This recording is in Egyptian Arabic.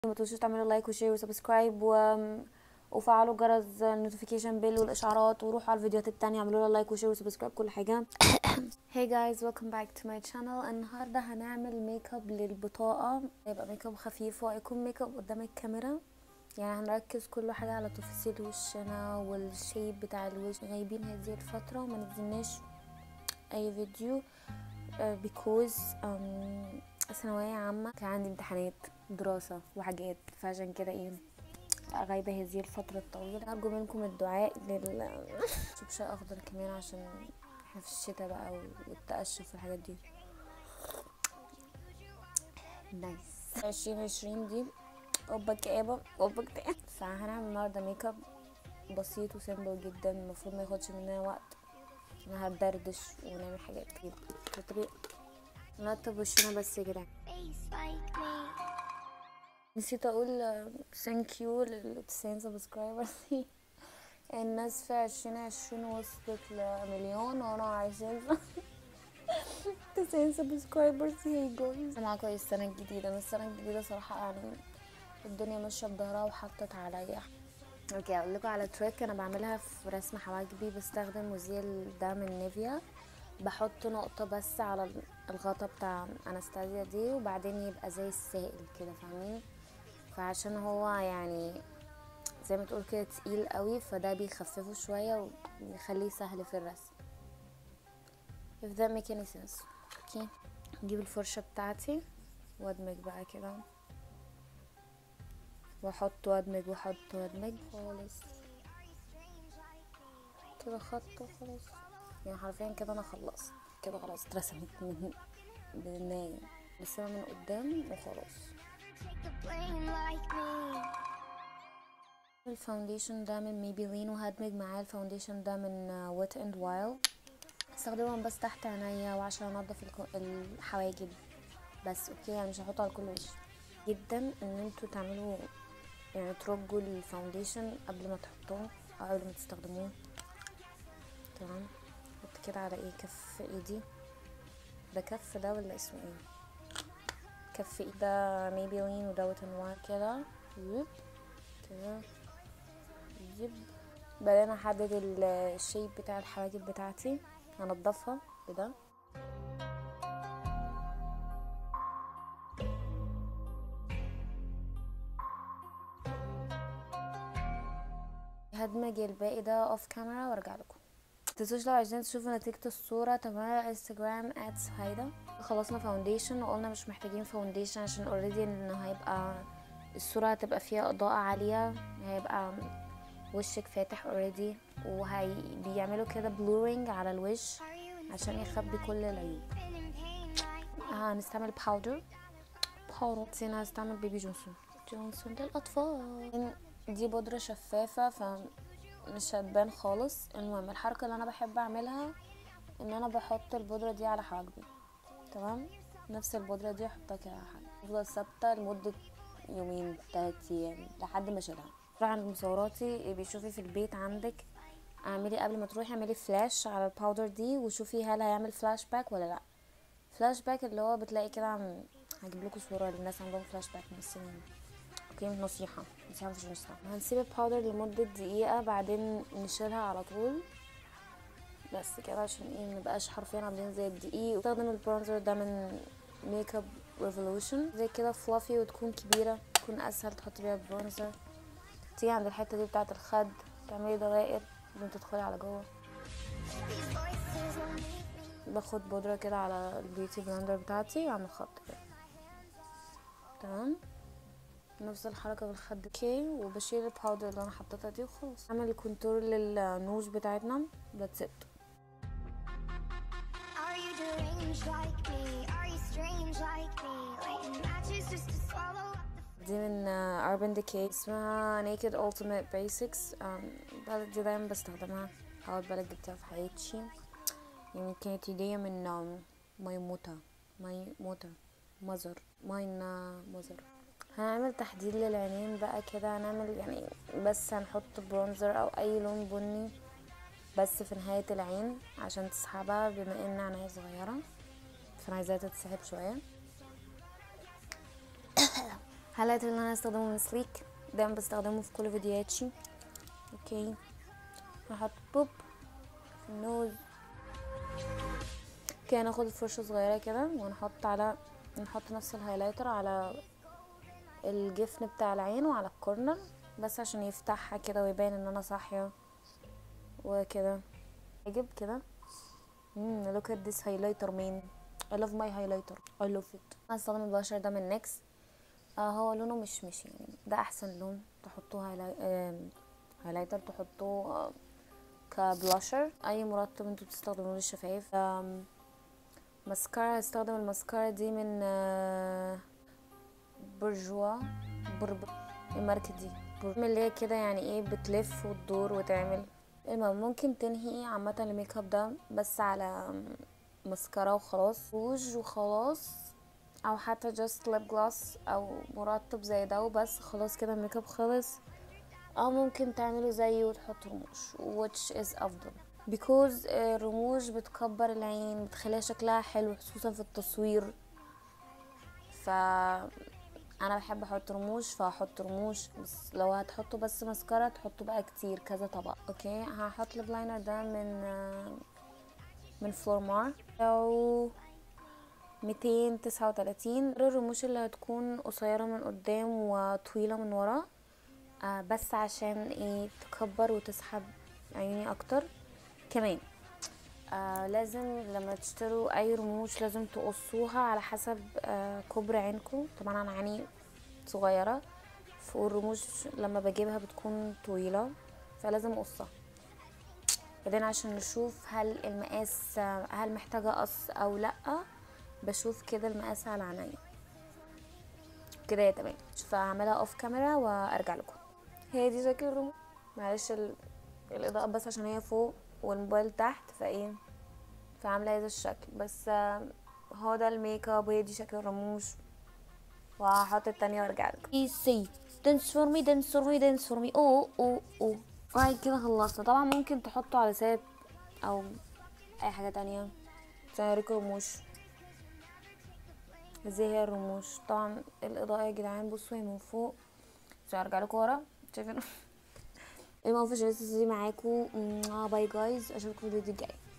ما تنسوش تعملوا لايك وشير وسبسكرايب و... وفعلوا جرس النوتيفيكيشن بيل والاشعارات وروحوا على الفيديوهات التانية اعملوا لها لايك وشير وسبسكرايب كل حاجة Hey guys welcome back to my channel النهاردة هنعمل ميك اب للبطاقة هيبقى ميك اب خفيف وهيكون ميك اب قدام الكاميرا يعني هنركز كل حاجة على تفاصيل وشنا والشيب بتاع الوش غايبين هذه الفترة وما نزلناش اي فيديو uh, because um, ثانوية عامة كان عندي امتحانات دراسة وحاجات فعشان كده ايه غايبة هذه الفترة الطويلة أرجو منكم الدعاء لل شاي أخضر كمان عشان احنا في الشتاء بقى والتقشف والحاجات دي نايس عشرين عشرين دي اوبا كآبة اوبا اكتئاب فهنعمل النهاردة ميك اب بسيط وسيمبل جدا المفروض ما ياخدش مننا وقت انا هندردش ونعمل حاجات كتير تطبيق نرتب وشنا بس يا جدعان نسيت اقول ثانك يو لل 90 سبسكرايبر الناس في عشرين عشرين وصلت لمليون وانا عايشين 90 سبسكرايبرز هي جويز معاكم السنة الجديدة انا السنة الجديدة صراحة يعني الدنيا ماشية بظهرها وحطت عليا اوكي اقول لكم على تريك انا بعملها في رسم حواجبي بستخدم مزيل ده من نيفيا بحط نقطة بس على الغطا بتاع انستازيا دي وبعدين يبقى زي السائل كده فاهمين فعشان هو يعني زي ما تقول كده تقيل قوي فده بيخففه شوية ويخليه سهل في الرسم if that make any sense اوكي نجيب الفرشة بتاعتي وادمج بقى كده واحط وادمج واحط وادمج خالص كده خط وخلاص يعني حرفيا كده انا خلصت كده خلاص اترسمت من بالناية رسمة من قدام وخلاص الفاونديشن ده من ميبيلين وهدمج معاه الفاونديشن ده من ويت اند وايلد استخدمهم بس تحت عينيا وعشان انضف الحواجب بس اوكي يعني مش هحطه على كل وش جدا ان انتوا تعملوا يعني ترجوا الفاونديشن قبل ما تحطوه او قبل ما تستخدموه تمام حط كده على ايه كف ايدي ده كف ده ولا اسمه ايه كف ايد ده ميبيلين ودوت انواع كده يب كده يب بعدين احدد الشيب بتاع الحواجب بتاعتي هنضفها بده هدمج الباقي ده اوف كاميرا وارجع لكم متنسوش لو عايزين تشوفوا نتيجة الصورة تابعونا على انستجرام اتس هايدا خلصنا فاونديشن وقلنا مش محتاجين فاونديشن عشان اوريدي انه هيبقى الصورة هتبقى فيها اضاءة عالية هيبقى وشك فاتح اوريدي وهي بيعملوا كده بلورينج على الوش عشان يخبي كل العيوب هنستعمل باودر باودر انا هستعمل بيبي جونسون جونسون للاطفال دي بودرة شفافة فمش هتبان خالص المهم الحركة اللي انا بحب اعملها ان انا بحط البودرة دي على حواجبي تمام نفس البودرة دي احطها كده على حواجبي تفضل ثابتة لمدة يومين تلات ايام لحد ما اشيلها تروح عند مصوراتي بيشوفي في البيت عندك اعملي قبل ما تروحي اعملي فلاش على الباودر دي وشوفي هل هيعمل فلاش باك ولا لا فلاش باك اللي هو بتلاقي كده عم هجيب لكم صوره للناس عندهم فلاش باك من السنين اوكي نصيحه نصيحه مش نصيحه هنسيب الباودر لمده دقيقه بعدين نشيلها على طول بس كده عشان ايه منبقاش حرفيا عاملين زي الدقيق استخدم البرونزر ده من ميك اب ريفولوشن زي كده فلافي وتكون كبيره تكون اسهل تحطي بيها البرونزر تيجي عند الحته دي بتاعه الخد تعملي دوائر بعدين تدخلي على جوه باخد بودره كده على البيوتي بلندر بتاعتي واعمل خط كده تمام نفس الحركه بالخد اوكي وبشيل الباودر اللي انا حطيتها دي وخلاص اعمل الكونتور للنوز بتاعتنا ذاتس ات دي من Urban Decay اسمها Naked Ultimate Basics البلد دي دايما بستخدمها أول بلد جبتها في حياتي يعني كانت هدية من ميموتا ميموتا مزر ماين مزر هنعمل تحديد للعينين بقى كده هنعمل يعني بس هنحط برونزر أو أي لون بني بس في نهاية العين عشان تسحبها بما ان عينيا صغيرة فانا عايزاها تتسحب شوية هالايتر اللي انا هستخدمه من سليك دايما بستخدمه في كل فيديوهاتي اوكي هحط بوب في النوز اوكي هناخد فرشة صغيرة كده ونحط على نحط نفس الهايلايتر على الجفن بتاع العين وعلى الكورنر بس عشان يفتحها كده ويبان ان انا صاحية وكده اجيب كده امم look at this highlighter man I love my highlighter I love it هستخدم البلاشر ده من نيكس آه هو لونه مش مش يعني ده احسن لون تحطوه هايلاي... آم، هايلايتر تحطوه آه، كبلاشر اي مرطب انتوا بتستخدموه للشفايف آم، ماسكارا هستخدم الماسكارا دي من آه، برجوا برب الماركة دي برب- اللي هي كده يعني ايه بتلف وتدور وتعمل المهم ممكن تنهي عامة الميك اب ده بس على ماسكارا وخلاص روج وخلاص او حتى جاست ليب جلاس او مرطب زي ده وبس خلاص كده الميك اب خلص او ممكن تعملوا زيه وتحط رموش which is افضل because الرموش بتكبر العين بتخليها شكلها حلو خصوصا في التصوير ف انا بحب احط رموش فهحط رموش بس لو هتحطوا بس ماسكارا تحطوا بقى كتير كذا طبق اوكي هحط الليب لاينر ده من آه، من فلورمار او 239 الرموش اللي هتكون قصيرة من قدام وطويلة من ورا آه بس عشان ايه تكبر وتسحب عيني اكتر كمان آه لازم لما تشتروا اي رموش لازم تقصوها على حسب آه كبر عينكم طبعا انا عيني صغيرة والرموش لما بجيبها بتكون طويلة فلازم اقصها بعدين عشان نشوف هل المقاس آه، هل محتاجة قص او لأ بشوف كده المقاس على عينيا كده يا تمام فهعملها اوف كاميرا وارجع لكم هي دي شكل الرموش معلش ال... الاضاءة بس عشان هي فوق والموبايل تحت فايه فعاملة هذا الشكل بس آه، هو ده الميك اب وهي دي شكل الرموش وهحط التانية وارجع لكم ايسي دانس فور مي دانس فور مي دانس فور مي اوه اوه اوه وبعد كده خلصنا طبعا ممكن تحطوا على سات او اي حاجة تانية عشان اوريكم رموش ازاي هي الرموش طبعا الاضاءة يا جدعان بصوا هي من فوق عشان ارجع لكم ورا شايفين المهم فيش لسه معاكم باي جايز اشوفكم في الفيديو الجاي